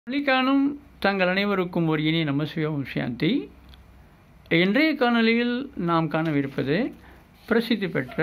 காணும் தங்கள் அனைவருக்கும் ஒரு இனிய நமசிவம் சாந்தி இன்றைய காணொளியில் நாம் காணவிருப்பது பிரசித்தி பெற்ற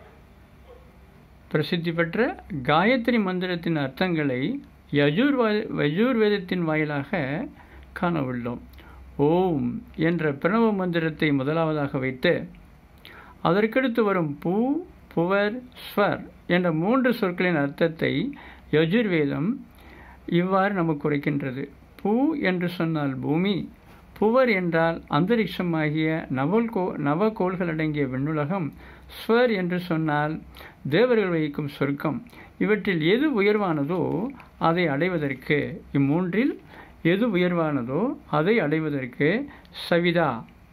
பிரசித்தி பெற்ற காயத்ரி மந்திரத்தின் அர்த்தங்களை யஜுர்வ யஜுர்வேதத்தின் வாயிலாக காண உள்ளோம் ஓம் என்ற பிரணவ மந்திரத்தை முதலாவதாக வைத்து அதற்கடுத்து வரும் பூ புவர் ஸ்வர் என்ற மூன்று சொற்களின் அர்த்தத்தை யஜுர்வேதம் இவ்வாறு நமக்கு உரைக்கின்றது பூ என்று சொன்னால் பூமி புவர் என்றால் அந்தரிக்ஷமாகிய நவல்கோ நவகோள்கள் அடங்கிய விண்ணுலகம் ஸ்வர் என்று சொன்னால் தேவர்கள் வகிக்கும் சொர்க்கம் இவற்றில் எது உயர்வானதோ அதை அடைவதற்கு இம்மூன்றில் எது உயர்வானதோ அதை அடைவதற்கு சவிதா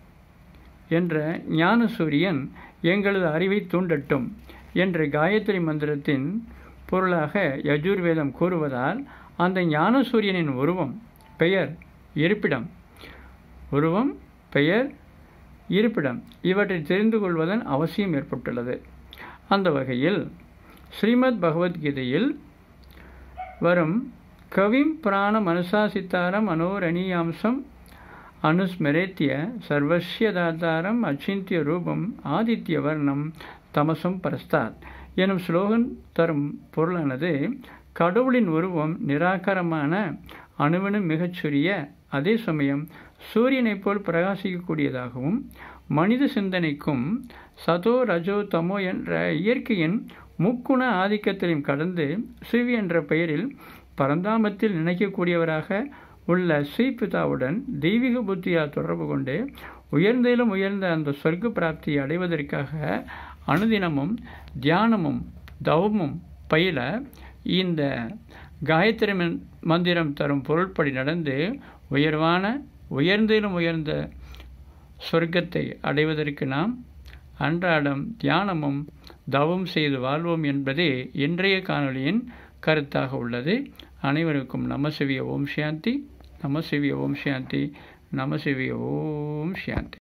என்ற ஞான சூரியன் எங்களது அறிவை தூண்டட்டும் என்ற காயத்ரி மந்திரத்தின் பொருளாக யஜுர்வேதம் கூறுவதால் அந்த ஞான சூரியனின் உருவம் பெயர் இருப்பிடம் உருவம் பெயர் இருப்பிடம் இவற்றை தெரிந்து கொள்வதன் அவசியம் ஏற்பட்டுள்ளது அந்த வகையில் ஸ்ரீமத் பகவத்கீதையில் வரும் கவிம் பிராண மனசாசித்தாரம் மனோரணியாம்சம் அனுஸ்மரேத்திய சர்வசிய தாத்தாரம் அச்சிந்திய ரூபம் ஆதித்ய வர்ணம் தமசம் பரஸ்தாத் எனும் ஸ்லோகன் தரும் பொருளானது கடவுளின் உருவம் நிராகாரமான அணுவனு மிகச்சிறிய அதே சமயம் சூரியனைப் போல் பிரகாசிக்கக்கூடியதாகவும் மனித சிந்தனைக்கும் சதோ ரஜோ தமோ என்ற இயற்கையின் முக்குண ஆதிக்கத்திலையும் கடந்து சிவி என்ற பெயரில் பரந்தாமத்தில் நினைக்கக்கூடியவராக உள்ள ஸ்ரீபிதாவுடன் தெய்வீக புத்தியால் தொடர்பு கொண்டு உயர்ந்திலும் உயர்ந்த அந்த சொர்க்க பிராப்தியை அடைவதற்காக அனுதினமும் தியானமும் தவமும் பயில இந்த காயத்ரி மந்திரம் தரும் பொருட்படி நடந்து உயர்வான உயர்ந்திலும் உயர்ந்த சொர்க்கத்தை அடைவதற்கு நாம் அன்றாடம் தியானமும் தவம் செய்து வாழ்வோம் என்பதே இன்றைய காணொளியின் கருத்தாக உள்ளது அனைவருக்கும் நமசிவிய ஓம் சாந்தி நமசிவிய ஓம் சாந்தி நமசிவிய ஓம் சாந்தி